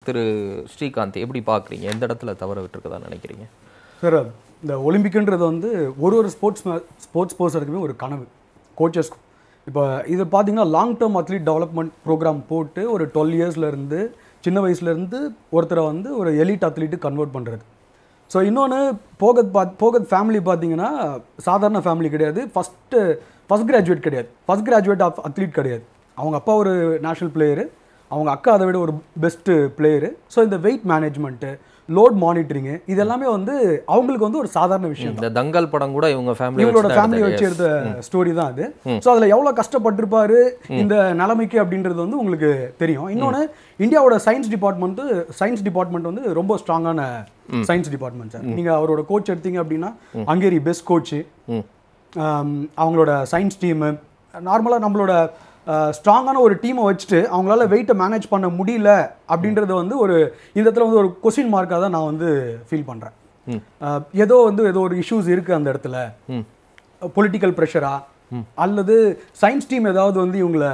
திரு ஸ்ரீகாந்த் எப்படி பார்க்குறீங்க எந்த இடத்துல தவற விட்டுருக்கதா நினைக்கிறீங்க சார் இந்த ஒலிம்பிக்ன்றது வந்து ஒரு ஒரு ஸ்போர்ட்ஸ் ஸ்போர்ட்ஸ் பர்சனுக்குமே ஒரு கனவு கோச்சஸ்க்கும் இப்போ இது பார்த்தீங்கன்னா long term athlete development program போட்டு ஒரு டுவெல் இயர்ஸ்லேருந்து சின்ன வயசுலேருந்து ஒருத்தரை வந்து ஒரு எலிட் அத்லீட்டு கன்வெர்ட் பண்ணுறது ஸோ இன்னொன்று போகத் பாத் போகத் ஃபேமிலி பார்த்தீங்கன்னா சாதாரண ஃபேமிலி கிடையாது ஃபஸ்ட்டு ஃபஸ்ட் கிராஜுவேட் கிடையாது ஃபஸ்ட் கிராஜுவேட் ஆஃப் அத்லீட் கிடையாது அவங்க அப்பா ஒரு நேஷனல் பிளேயரு அவங்க அக்கா அதை விட ஒரு பெஸ்ட்டு பிளேயரு ஸோ இந்த வெயிட் மேனேஜ்மெண்ட்டு லோட் மானிட்டரிங்கு இது எல்லாமே வந்து அவங்களுக்கு வந்து ஒரு சாதாரண விஷயம் இந்த தங்கல் படம் கூட இவங்க ஃபேமிலி இவங்களோட ஃபேமிலி வச்சு எடுத்த ஸ்டோரி தான் அது ஸோ அதில் எவ்வளோ கஷ்டப்பட்டிருப்பாரு இந்த நிலைமைக்கு அப்படின்றது வந்து உங்களுக்கு தெரியும் இன்னொன்று இந்தியாவோட சயின்ஸ் டிபார்ட்மெண்ட்டு சயின்ஸ் டிபார்ட்மெண்ட் வந்து ரொம்ப ஸ்ட்ராங்கான சயின்ஸ் டிபார்ட்மெண்ட் சார் நீங்கள் அவரோட கோச் எடுத்தீங்க அப்படின்னா ஹங்கேரி பெஸ்ட் கோச்சு அவங்களோட சயின்ஸ் டீமு நார்மலாக நம்மளோட ஸ்ட்ராங்கான ஒரு டீமை வச்சுட்டு அவங்களால வெயிட்டை மேனேஜ் பண்ண முடியல அப்படின்றது வந்து ஒரு இந்த இடத்துல வந்து ஒரு கொஸ்டின் மார்க்காக தான் நான் வந்து ஃபீல் பண்ணுறேன் ஏதோ வந்து ஏதோ ஒரு இஷ்யூஸ் இருக்குது அந்த இடத்துல பொலிட்டிக்கல் ப்ரெஷரா அல்லது சயின்ஸ் டீம் ஏதாவது வந்து இவங்களை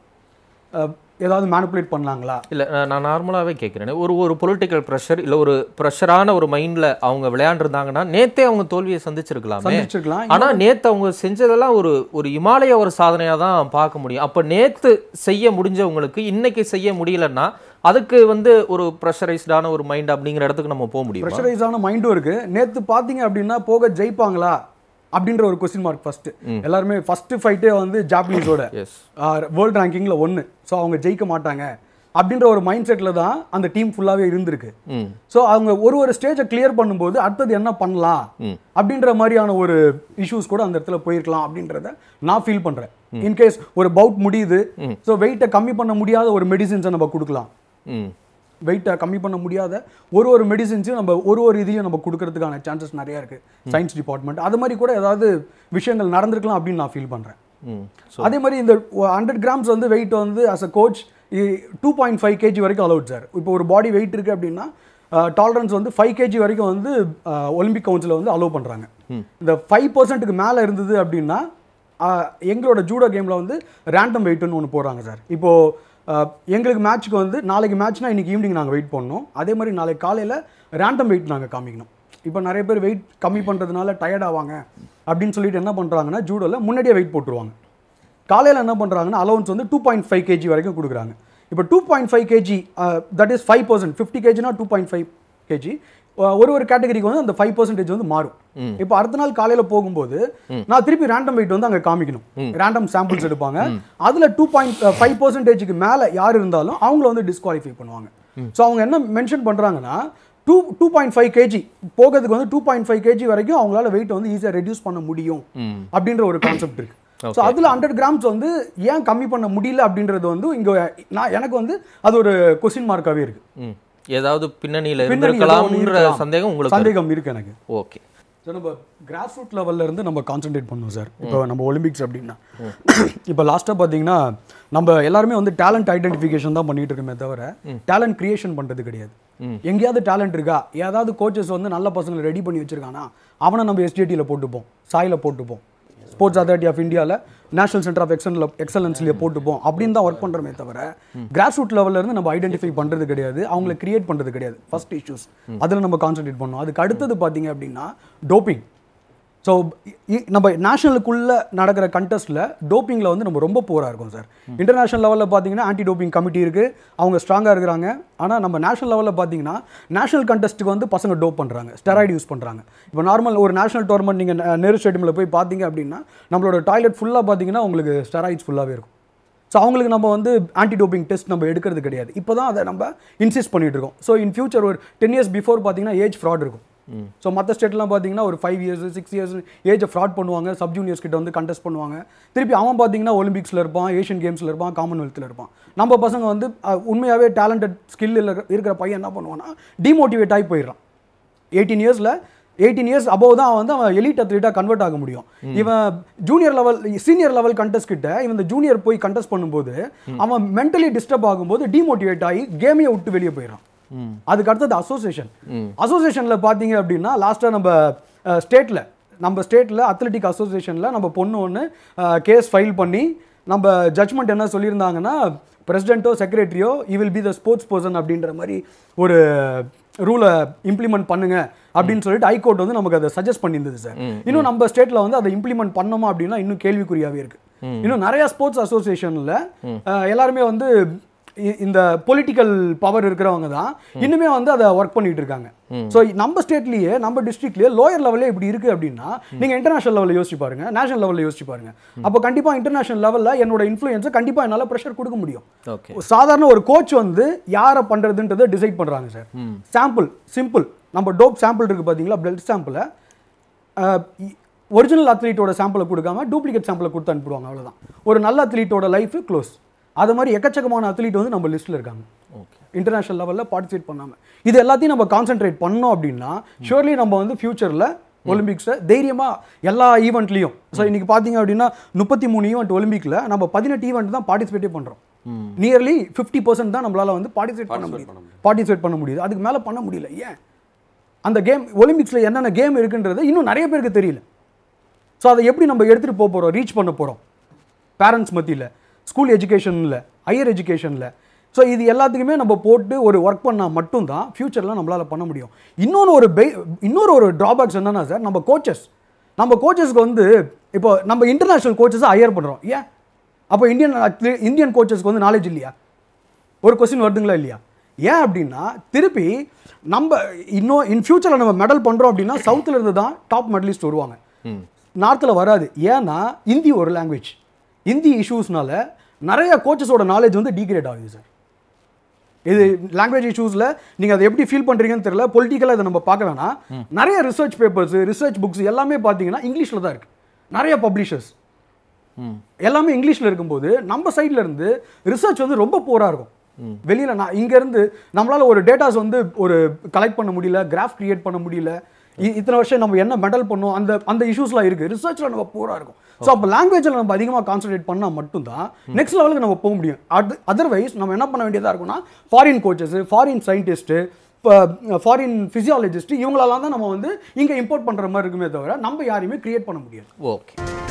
அஹ், ஏதாவது மேனிப்புலேட் பண்ணாங்களா இல்லை நான் நார்மலாகவே கேட்குறேன் ஒரு ஒரு பொலிட்டிக்கல் ப்ரெஷர் இல்லை ஒரு ப்ரெஷரான ஒரு மைண்டில் அவங்க விளையாண்டுருந்தாங்கன்னா நேத்தே அவங்க தோல்வியை சந்திச்சிருக்கலாமே சந்திச்சிருக்கலாம் ஆனா நேத்து அவங்க செஞ்சதெல்லாம் ஒரு ஒரு இமாலய ஒரு சாதனையா தான் பார்க்க முடியும் அப்ப நேத்து செய்ய முடிஞ்சவங்களுக்கு இன்னைக்கு செய்ய முடியலன்னா அதுக்கு வந்து ஒரு ப்ரெஷரைஸ்டான ஒரு மைண்ட் அப்படிங்கிற இடத்துக்கு நம்ம போக முடியும் ப்ரெஷரைஸான மைண்டும் இருக்கு நேத்து பாத்தீங்க அப்படின்னா போக ஜெயிப்பாங்களா அப்படின்ற ஒரு கொஸ்டின் மார்க் ஃபர்ஸ்ட் எல்லாருமே ஃபர்ஸ்ட் ஃபைட்டே வந்து ஜாப்பனீஸோட எஸ் வேர்ல்ட் ரேங்கிங்ல ஒன்று ஸோ அவங்க ஜெயிக்க மாட்டாங்க அப்படின்ற ஒரு மைண்ட் செட்டில் தான் அந்த டீம் ஃபுல்லாகவே இருந்திருக்கு ம் ஸோ அவங்க ஒரு ஒரு ஸ்டேஜை கிளியர் பண்ணும்போது அடுத்தது என்ன பண்ணலாம் ம். அப்படின்ற மாதிரியான ஒரு இஷ்யூஸ் கூட அந்த இடத்துல போயிருக்கலாம் அப்படின்றத நான் ஃபீல் பண்ணுறேன் இன்கேஸ் ஒரு பவுட் முடியுது ஸோ வெயிட்டை கம்மி பண்ண முடியாத ஒரு மெடிசின்ஸை நம்ம கொடுக்கலாம் ம் வெயிட்டை கம்மி பண்ண முடியாத ஒரு ஒரு மெடிசின்ஸையும் நம்ம ஒரு ஒரு இதையும் நம்ம கொடுக்கறதுக்கான சான்சஸ் நிறைய இருக்கு சயின்ஸ் டிபார்ட்மெண்ட் அது மாதிரி கூட ஏதாவது விஷயங்கள் நடந்திருக்கலாம் அப்படின்னு நான் ஃபீல் பண்ணுறேன் ம் அதே மாதிரி இந்த ஹண்ட்ரட் கிராம்ஸ் வந்து வெயிட் வந்து as a coach two point five KG வரைக்கும் அலௌட் சார் இப்போ ஒரு பாடி வெயிட் இருக்குது அப்படின்னா டாலரன்ஸ் வந்து ஃபைவ் கேஜி வரைக்கும் வந்து ஒலிம்பிக் கவுன்சில் வந்து அலோவ் பண்ணுறாங்க இந்த ஃபைவ் பர்சன்ட்டுக்கு மேலே இருந்தது அப்படின்னா அஹ், எங்களோட ஜூடோ கேமில் வந்து ரேண்டம் வெயிட்னு ஒன்று போடுறாங்க சார் இப்போது எங்களுக்கு மேட்ச்சுக்கு வந்து நாளைக்கு மேட்ச்னா இன்னைக்கு ஈவினிங் நாங்கள் வெயிட் பண்ணணும் அதே மாதிரி நாளைக்கு காலையில் ரேண்டம் வெயிட் நாங்கள் காமிக்கணும் இப்போ நிறைய பேர் வெயிட் கம்மி பண்ணுறதுனால டயர்ட் ஆவாங்க அப்படின்னு சொல்லிட்டு என்ன பண்ணுறாங்கன்னா ஜூடோவில் முன்னாடியே வெயிட் போட்டுருவாங்க காலையில் என்ன பண்ணுறாங்கன்னா அலவன்ஸ் வந்து டூ பாயிண்ட் ஃபைவ் கேஜி வரைக்கும் கொடுக்குறாங்க இப்போ two point five KG that is five percent fifty கேஜினா டூ பாயிண்ட் ஃபைவ் கேஜி ஒரு ஒரு கேட்டகரிக்கு வந்து அந்த ஃபைவ் பர்சன்டேஜ் வந்து மாறும் இப்போ அடுத்த நாள் காலையில் போகும்போது நான் திருப்பி ரேண்டம் வெயிட் வந்து அங்கே காமிக்கணும் ரேண்டம் சாம்பிள்ஸ் எடுப்பாங்க அதில் டூ பாயிண்ட் ஃபைவ் பர்சன்டேஜுக்கு மேலே யார் இருந்தாலும் அவங்கள வந்து டிஸ்குவாலிஃபை பண்ணுவாங்க ஸோ அவங்க என்ன மென்ஷன் பண்ணுறாங்கன்னா two two point five KG போகிறதுக்கு வந்து டூ பாயிண்ட் ஃபைவ் கேஜி வரைக்கும் அவங்களால வெயிட் வந்து ஈஸியாக ரெடியூஸ் பண்ண முடியும் ம் அப்படின்ற ஒரு கான்செப்ட் இருக்கு ஸோ அதில் ஹண்ட்ரட் கிராம்ஸ் வந்து ஏன் கம்மி பண்ண முடியல அப்படின்றது வந்து இங்கே நான் எனக்கு வந்து அது ஒரு கொஸ்டின் மார்க்காகவே இருக்கு ம் ஏதாவது பின்னணியில பின்னணி ஏதோ ஒண்ணு இருந்திருக்கலாம்ன்ற இருக்கலாம். சந்தேகம் உங்களுக்கு சந்தேகம் இருக்கு எனக்கு ஓகே ஸோ நம்ம கிராஸ் ரூட் லெவல்ல இருந்து நம்ம கான்சென்ட்ரேட் பண்ணுவோம் சார் இப்போ நம்ம ஒலிம்பிக்ஸ் அப்படின்னா இப்போ லாஸ்ட்டாக பார்த்தீங்கன்னா நம்ம எல்லாருமே வந்து டேலண்ட் ஐடென்டிஃபிகேஷன் தான் பண்ணிட்டு இருக்கோமே தவிர டேலண்ட் கிரியேஷன் பண்ணுறது கிடையாது எங்கேயாவது டேலண்ட் இருக்கா ஏதாவது கோச்சஸ் வந்து நல்ல பசங்களை ரெடி பண்ணி வச்சிருக்கானா அவனை நம்ம எஸ்டிடியில் போட்டுப்போம் சாயில போட்டுப்போம் ஸ்போர்ட்ஸ் அத்தாரிட்டி ஆஃப் இந்தியாவில் நேஷனல் சென்டர் ஆஃப் எக்ஸல் எக்ஸலன்ஸ்லேயே போட்டுப்போம் அப்படின்னு தான் ஒர்க் பண்ணுறோமே தவிர கிராஸ் ரூட் லெவல்ல இருந்து நம்ம ஐடென்டிஃபை பண்ணுறது கிடையாது அவங்களை கிரியேட் பண்ணுறது கிடையாது ஃபர்ஸ்ட் இஷ்யூஸ் அதில் நம்ம கான்சென்ட்ரேட் பண்ணோம் அதுக்கு அடுத்தது பார்த்தீங்க அப்படின்னா டோப்பிங் ஸோ நம்ம நேஷனலுக்குள்ள நடக்கிற கண்டெஸ்ட்டில் டோப்பிங்கில் வந்து நம்ம ரொம்ப போராக இருக்கும் சார் இன்டர்நேஷனல் லெவலில் பார்த்தீங்கன்னா ஆன்டி டோப்பிங் கமிட்டி இருக்குது அவங்க ஸ்ட்ராங்காக இருக்கிறாங்க ஆனால் நம்ம நேஷனல் லெவலில் பார்த்தீங்கன்னா நேஷனல் கண்டெஸ்ட்டுக்கு வந்து பசங்க டோப் பண்ணுறாங்க ஸ்டெராய்டு யூஸ் பண்ணுறாங்க இப்போ நார்மல் ஒரு நேஷனல் டோர்னமெண்ட் நீங்கள் நேரு ஸ்டேடியமில் போய் பார்த்தீங்க அப்படின்னா நம்மளோட டாய்லெட் ஃபுல்லாக பார்த்தீங்கன்னா உங்களுக்கு ஸ்டெராய்ட்ஸ் ஃபுல்லாகவே இருக்கும் ஸோ அவங்களுக்கு நம்ம வந்து ஆன்டி டோப்பிங் டெஸ்ட் நம்ம எடுக்கிறது கிடையாது இப்போ தான் அதை நம்ம இன்சிஸ்ட் பண்ணிட்டு இருக்கோம் ஸோ இன் ஃபியூச்சர் ஒரு டென் இயர்ஸ் பிஃபோர் பார்த்தீங்கன்னா ஏஜ் ஃப்ராட் இருக்கும் ஸோ மற்ற ஸ்டேட்லாம் பார்த்தீங்கன்னா ஒரு ஃபைவ் இயர்ஸ் சிக்ஸ் இயர்ஸ் ஏஜை ஃப்ராட் பண்ணுவாங்க சப் ஜூனியர்ஸ் கிட்ட வந்து கண்டெஸ்ட் பண்ணுவாங்க திருப்பி அவன் பார்த்தீங்கன்னா ஒலிம்பிக்ஸில் இருப்பான் ஏஷியன் கேம்ஸில் இருப்பான் காமன்வெல்த்தில் இருப்பான் நம்ம பசங்க வந்து அஹ், உண்மையாகவே டேலண்டட் ஸ்கில் இருக்கிற பையன் என்ன பண்ணுவான்னா டிமோட்டிவேட் ஆகி போயிடுறான் எயிட்டீன் இயர்ஸில் எயிட்டீன் இயர்ஸ் அபவ் தான் வந்து அவன் எலிட் அத்லீட்டாக கன்வெர்ட் ஆக முடியும் இவன் junior level senior level contest கிட்ட இவன் இந்த ஜூனியர் போய் கண்டெஸ்ட் பண்ணும்போது அவன் மென்டலி டிஸ்டர்ப் ஆகும்போது டிமோட்டிவேட் ஆகி கேமையை விட்டு வெளியே போயிடறான் அதுக்கு அடுத்தது அசோசியேஷன் அசோசியேஷனில் பார்த்தீங்க அப்படின்னா லாஸ்ட்டாக நம்ம ஸ்டேட்டில் நம்ம ஸ்டேட்டில் அத்லெட்டிக் அசோசியேஷனில் நம்ம பொண்ணு ஒன்று கேஸ் ஃபைல் பண்ணி நம்ம ஜட்ஜ்மெண்ட் என்ன சொல்லியிருந்தாங்கன்னா பிரசிடென்ட்டோ செக்ரட்டரியோ இ will be the sports person அப்படின்ற மாதிரி ஒரு ரூலை இம்ப்ளிமெண்ட் பண்ணுங்க அப்படின்னு சொல்லிட்டு ஹைகோர்ட் வந்து நமக்கு அதை சஜஸ்ட் பண்ணியிருந்தது சார் இன்னும் நம்ம ஸ்டேட்ல வந்து அதை இம்ப்ளிமெண்ட் பண்ணோமா அப்படின்னா இன்னும் கேள்விக்குறியாவே இருக்கு இன்னும் நிறைய ஸ்போர்ட்ஸ் அசோசியேஷன்ல எல்லாருமே வந்து இ- இந்த பொலிட்டிக்கல் பவர் இருக்கிறவங்க தான் இன்னுமே வந்து அதை ஒர்க் பண்ணிட்டு இருக்காங்க ஸோ நம்ம ஸ்டேட்லயே நம்ம டிஸ்ட்ரிக்ட்லயே லோயர் லெவல்ல இப்படி இருக்கு அப்படின்னா நீங்க இன்டர்நேஷனல் லெவலில் யோசிச்சு பாருங்க நேஷனல் லெவலில் யோசிச்சு பாருங்க அப்போ கண்டிப்பா இன்டர்நேஷனல் லெவல்ல என்னோட இன்ஃப்ளூயன்ஸை கண்டிப்பா என்னால ப்ரெஷர் கொடுக்க முடியும் ஓகே ஒரு சாதாரண ஒரு கோச் வந்து யாரை பண்றதுன்றதை டிசைட் பண்றாங்க சார் சாம்பிள் சிம்பிள் நம்ம டோப் சாம்பிள் இருக்கு பாத்தீங்களா பிளட் சாம்பிளை ஒரிஜினல் அத்லீட்டோட சாம்பிளை கொடுக்காம டூப்ளிகேட் சாம்பிளை கொடுத்து அனுப்பிடுவாங்க அவ்வளவுதான் ஒரு நல்ல அத்லீட்டோட லைஃப் க்ளோஸ் அது மாதிரி எக்கச்சக்கமான அத்லீட் வந்து நம்ம லிஸ்ட்ல இருக்காங்க ஓகே இன்டர்நேஷனல் லெவலில் பார்ட்டிசிபேட் பண்ணாமல் இது எல்லாத்தையும் நம்ம கான்சென்ட்ரேட் பண்ணோம் அப்படின்னா ஷுவர்லி நம்ம வந்து ஃபியூச்சரில் ஒலிம்பிக்ஸை தைரியமாக எல்லா ஈவெண்ட்லையும் ஸோ இன்னைக்கு பார்த்தீங்க அப்படின்னா முப்பத்தி மூணு ஈவெண்ட் ஒலிம்பிக்கில் நம்ம பதினெட்டு ஈவெண்ட் தான் பார்ட்டிசிபேட்டே பண்ணுறோம் நியர்லி ஃபிஃப்டி பர்சன்ட் தான் நம்மளால வந்து பார்ட்டிசிபேட் பண்ண முடியும் பார்ட்டிசிபேட் பண்ண முடியுது அதுக்கு மேலே பண்ண முடியல ஏன் அந்த கேம் ஒலிம்பிக்ஸில் என்னென்ன கேம் இருக்குன்றது இன்னும் நிறைய பேருக்கு தெரியல ஸோ அதை எப்படி நம்ம எடுத்துகிட்டு போக போகிறோம் ரீச் பண்ண போகிறோம் பேரண்ட்ஸ் மத்தியில் ஸ்கூல் எஜுகேஷனில் ஹையர் எஜுகேஷனில் ஸோ இது எல்லாத்துக்குமே நம்ம போட்டு ஒரு ஒர்க் பண்ணால் மட்டும்தான் ஃப்யூச்சரில் நம்மளால் பண்ண முடியும் இன்னொன்று ஒரு பெ இன்னொரு ஒரு ட்ராபேக்ஸ் என்னன்னா சார் நம்ம கோச்சஸ் நம்ம கோச்சஸ்க்கு வந்து இப்போ நம்ம இன்டர்நேஷ்னல் கோச்சஸை ஹையர் பண்ணுறோம் ஏன் அப்போ இந்தியன் இந்தியன் கோச்சஸ்க்கு வந்து நாலேஜ் இல்லையா ஒரு கொஸ்டின் வருதுங்களா இல்லையா ஏன் அப்படின்னா திருப்பி நம்ம இன்னும் இன் ஃபியூச்சரில் நம்ம மெடல் பண்ணுறோம் அப்படின்னா சவுத்தில் இருந்து தான் டாப் மெடலிஸ்ட் வருவாங்க நார்த்தில் வராது ஏன்னா ஹிந்தி ஒரு லாங்குவேஜ் ஹிந்தி இஷ்யூஸ்னால நிறைய கோச்சஸோட நாலேஜ் வந்து டீக்ரேட் ஆகுது சார் இது லாங்குவேஜ் இஷ்யூஸில் நீங்கள் அதை எப்படி ஃபீல் பண்ணுறீங்கன்னு தெரியல பொலிட்டிக்கலாக இதை நம்ம பார்க்க வேணாம் நிறைய ரிசர்ச் பேப்பர்ஸ் ரிசர்ச் புக்ஸ் எல்லாமே பார்த்தீங்கன்னா இங்கிலீஷில் தான் இருக்குது நிறைய பப்ளிஷர்ஸ் எல்லாமே இங்கிலீஷில் இருக்கும்போது நம்ம சைடுல இருந்து ரிசர்ச் வந்து ரொம்ப போரா இருக்கும் வெளியில நான் இங்க இருந்து நம்மளால ஒரு டேட்டாஸ் வந்து ஒரு கலெக்ட் பண்ண முடியல கிராஃப் கிரியேட் பண்ண முடியல இ- இத்தனை வருஷம் நம்ம என்ன மெடல் பண்ணோம் அந்த அந்த இஷ்யூஸ்லாம் இருக்கு ரிசர்ச்ல நம்ம போரா இருக்கும் ஸோ அப்போ லாங்குவேஜில் நம்ம அதிகமாக கான்சன்ட்ரேட் பண்ணால் மட்டும்தான் நெக்ஸ்ட் லெவலுக்கு நம்ம போக முடியும் அது அதர்வைஸ் நம்ம என்ன பண்ண வேண்டியதாக இருக்கும்னா foreign coaches foreign scientist foreign physiologist இவங்களெல்லாம் தான் நம்ம வந்து இங்கே இம்போர்ட் பண்ணுற மாதிரி இருக்குமே தவிர நம்ம யாரையுமே கிரியேட் பண்ண முடியாது ஓகே